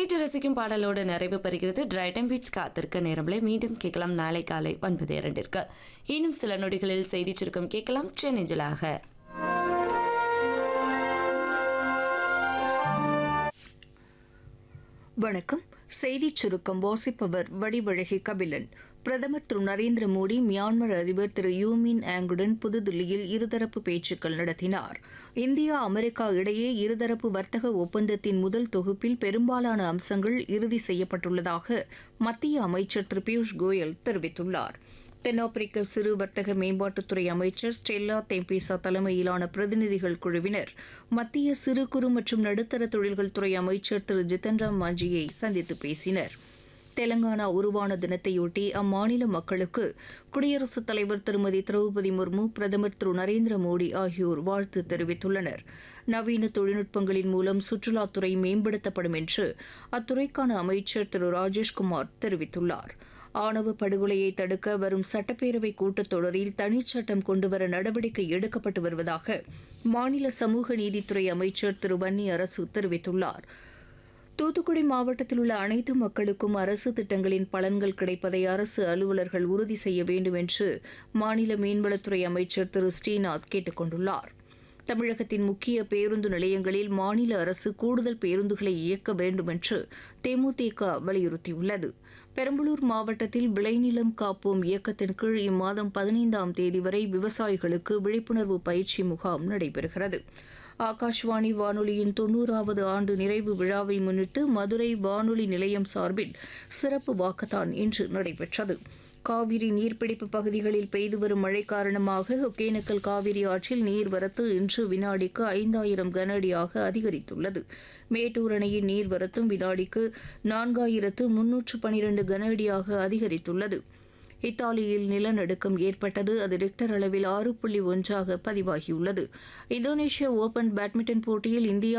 கேட்டு ரசிக்கும் பாடலோடு நிறைவு பெறுகிறது டிரை டைம் பீட்ஸ் காத்திருக்க நேரம்ல மீண்டும் கேட்கலாம் நாளை காலை ஒன்பது இரண்டிற்கு இன்னும் சில நொடிகளில் செய்தி சுருக்கம் கேட்கலாம் சென்னைஜலாக வணக்கம் செய்திச் சுருக்கம் வாசிப்பவர் வடிவழகி கபிலன் பிரதமர் திரு நரேந்திர மோடி மியான்மர் அதிபர் திரு யூமின் ஆங்குடன் புதுதில்லியில் இருதரப்பு பேச்சுக்கள் நடத்தினார் இந்தியா அமெரிக்கா இடையே இருதரப்பு வர்த்தக ஒப்பந்தத்தின் முதல் தொகுப்பில் பெரும்பாலான அம்சங்கள் இறுதி செய்யப்பட்டுள்ளதாக மத்திய அமைச்சர் திரு பியூஷ் கோயல் தெரிவித்துள்ளார் தென்னாப்பிரிக்க சிறு வர்த்தக மேம்பாட்டுத்துறை அமைச்சர் ஸ்டெல்லா தெம்பிசா தலைமையிலான பிரதிநிதிகள் குழுவினர் மத்திய சிறு குறு மற்றும் நடுத்தர தொழில்கள் துறை அமைச்சர் திரு ஜித்தன் ராம் மாஞ்சியை சந்தித்து பேசினர் தெலங்கானா உருவான தினத்தையொட்டி அம்மாநில மக்களுக்கு குடியரசுத் தலைவர் திருமதி திரௌபதி முர்மு பிரதமர் திரு நரேந்திர மோடி ஆகியோர் வாழ்த்து தெரிவித்துள்ளனர் நவீன தொழில்நுட்பங்களின் மூலம் சுற்றுலாத்துறை மேம்படுத்தப்படும் என்று அத்துறைக்கான அமைச்சர் திரு ராஜேஷ்குமார் தெரிவித்துள்ளார் ஆணவ படுகொலையை தடுக்க வரும் சட்டப்பேரவை கூட்டத்தொடரில் தனிச்சட்டம் கொண்டுவர நடவடிக்கை எடுக்கப்பட்டு வருவதாக மாநில சமூக நீதித்துறை அமைச்சர் திரு வன்னி அரசு தெரிவித்துள்ளார் தூத்துக்குடி மாவட்டத்தில் உள்ள அனைத்து மக்களுக்கும் அரசு திட்டங்களின் பலன்கள் கிடைப்பதை அரசு அலுவலர்கள் உறுதி செய்ய வேண்டும் என்று மாநில மீன்வளத்துறை அமைச்சர் திரு ஸ்ரீநாத் கேட்டுக் கொண்டுள்ளார் தமிழகத்தின் முக்கிய பேருந்து நிலையங்களில் மாநில அரசு கூடுதல் பேருந்துகளை இயக்க வேண்டும் என்று தேமுதிக வலியுறுத்தியுள்ளது பெரம்பலூர் மாவட்டத்தில் விளைநிலம் காப்போம் இயக்கத்தின் கீழ் இம்மாதம் பதினைந்தாம் தேதி வரை விவசாயிகளுக்கு விழிப்புணர்வு பயிற்சி முகாம் நடைபெறுகிறது ஆகாஷ்வாணி வானொலியின் தொன்னூறாவது ஆண்டு நிறைவு விழாவை முன்னிட்டு மதுரை வானொலி நிலையம் சார்பில் சிறப்பு வாக்கத்தான் இன்று நடைபெற்றது காவிரி நீர்பிடிப்பு பகுதிகளில் பெய்து வரும் மழை காரணமாக ஒகேனக்கல் காவிரி ஆற்றில் நீர்வரத்து இன்று வினாடிக்கு ஐந்தாயிரம் கன அடியாக அதிகரித்துள்ளது மேட்டூர் அணையின் நீர்வரத்தும் வினாடிக்கு நான்காயிரத்து முன்னூற்று பனிரெண்டு கன அடியாக அதிகரித்துள்ளது இத்தாலியில் நிலநடுக்கம் ஏற்பட்டது அது ரிக்டர் அளவில் ஆறு புள்ளி ஒன்றாக பதிவாகியுள்ளது இந்தோனேஷிய ஓபன் பேட்மிண்டன் போட்டியில் இந்தியா